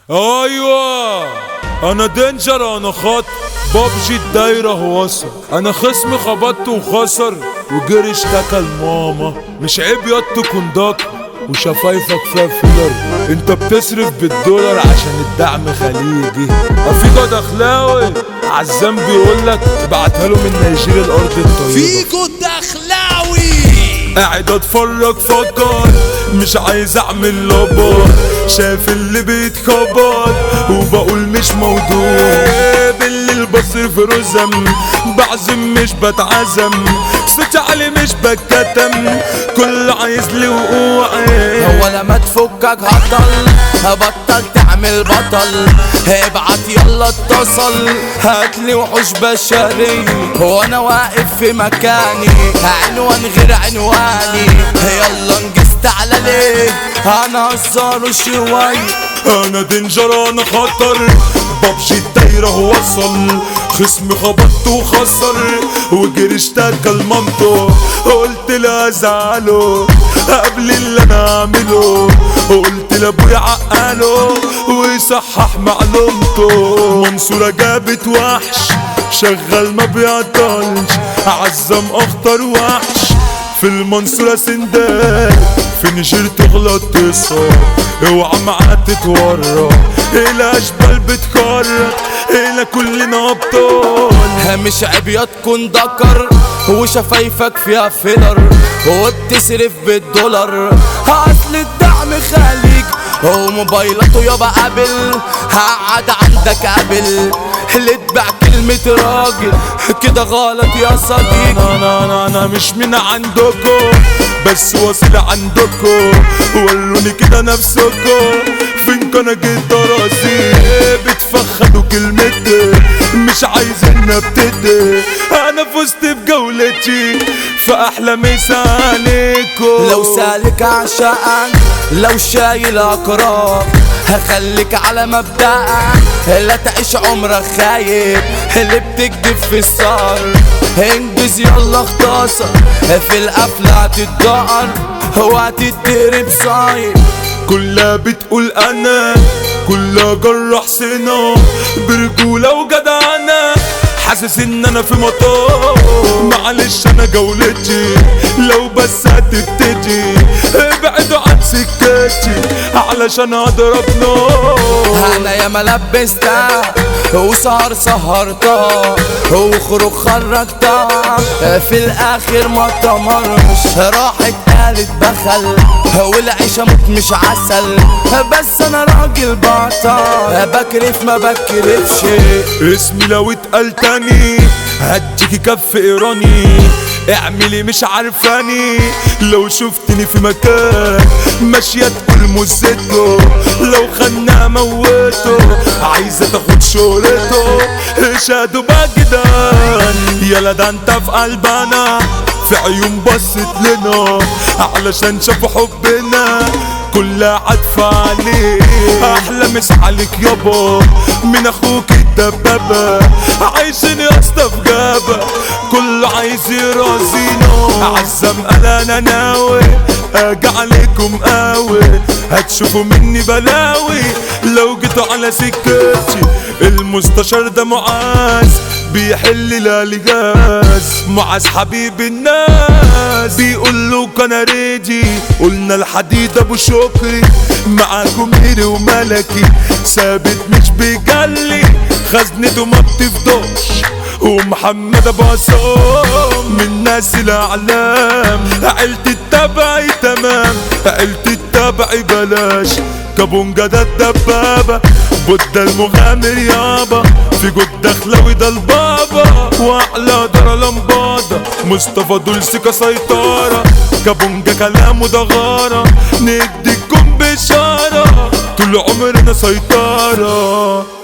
ايوه انا دينجر انا خط بابجي الدايرة وصل انا خصمي خبطت وخسر وجري اشتكى لماما مش عيب ياض تكون دكر وشفايفك فيها فيلر انت بتصرف بالدولار عشان الدعم خليجي افيكو دخلاوي عزام بيقول لك ابعتها له من نيجيريا الارض الطيبه فيكو الدخلاوي قاعد اتفرج فكر مش عايز اعمل لبر شايف اللي بيتخبط وبقول مش موضوع بالليل بصرف رزم بعزم مش بتعزم صوتي عالي مش بتكتم كل عايز لي وقوعي هو لما تفكك هطل هبطل تعمل بطل ابعت يلا اتصل هاتلي وحوش بشري وانا واقف في مكاني عنوان غير عنواني يلا انجزت على ليه انا هزار شوي انا دينجر انا خطر بابجي الدايرة وصل خصمي خبطت وخسر وجري اشتكى لمامته قلت لا ازعله قبل اللي انا اعمله قلت لابويا عقله ويصحح معلومته منصورة جابت وحش شغال ما بيعطلش عزم اخطر وحش في المنصورة سندال في نيجير تغلط تصاب اوعى معاه تتورط الاشبال بتكرر الى كلنا ابطال مش عيب تكون ذكر وشفايفك فيها فيلر وبتصرف بالدولار اصل الدعم خليج وموبايلاته يابا قبل هقعد عندك قبل اللي تباع كلمة راجل كده غلط يا صديقي انا انا انا, أنا مش من عندكم بس واصل عندكم وروني كده نفسكم فين كان جيت راسي بتفخدوا كلمتي مش عايزين نبتدي انا فزت بجولتي في احلى مسانيكم لو سالك عشقك لو شايل اقرار هخليك على مبدأك لا تعيش عمرك خايب اللي بتكذب في الصار انجز يلا اختصر في القفلة هتتدقر وهتتضرب صايم كلها بتقول انا كلها جرح سنة برجولة وجدعنة حاسس ان انا في مطار معلش انا جولتي لو بس هتبتدي ابعدوا عن سكتي علشان اضرب نار انا يا ملبستها وسهر سهرتها وخروج خرجتها في الاخر ما تمرش راحت قالت بخل والعيشة موت مش عسل بس انا راجل بطل بكرف ما بكرفش اسمي لو اتقال تاني هديكي كف ايراني اعملي مش عارفاني لو شفتني في مكان ماشية تقول مزته لو خنا موته عايزة تاخد شهرته شادوا بجدان يلا ده انت في قلبنا في عيون بصت لنا علشان شافوا حبنا كلها عطفة عليك احلى مس عليك يابا من اخوك الدبابة عايشين يا اسطى في جابة كله عايز يرازينا عزم قال انا ناوي اجي عليكم قوي هتشوفوا مني بلاوي لو جيتوا على سكتي المستشار ده معاذ بيحل الالغاز معاذ حبيب الناس بيقول له كان ريدي قلنا الحديد ابو شكري معاكم هيري وملكي ثابت مش بيجلي خزنته ما بتفضلش ومحمد ابو عصام من ناس الاعلام عيلتي التبعي تمام عيلتي التبعي بلاش كابونجا ده الدبابة بودة المغامر يابا في جود دخلوي ده البابا واعلى دار لمبادة مصطفى دول سكة سيطرة كابونجا كلامه ده غارة نديكم بشارة طول عمرنا سيطرة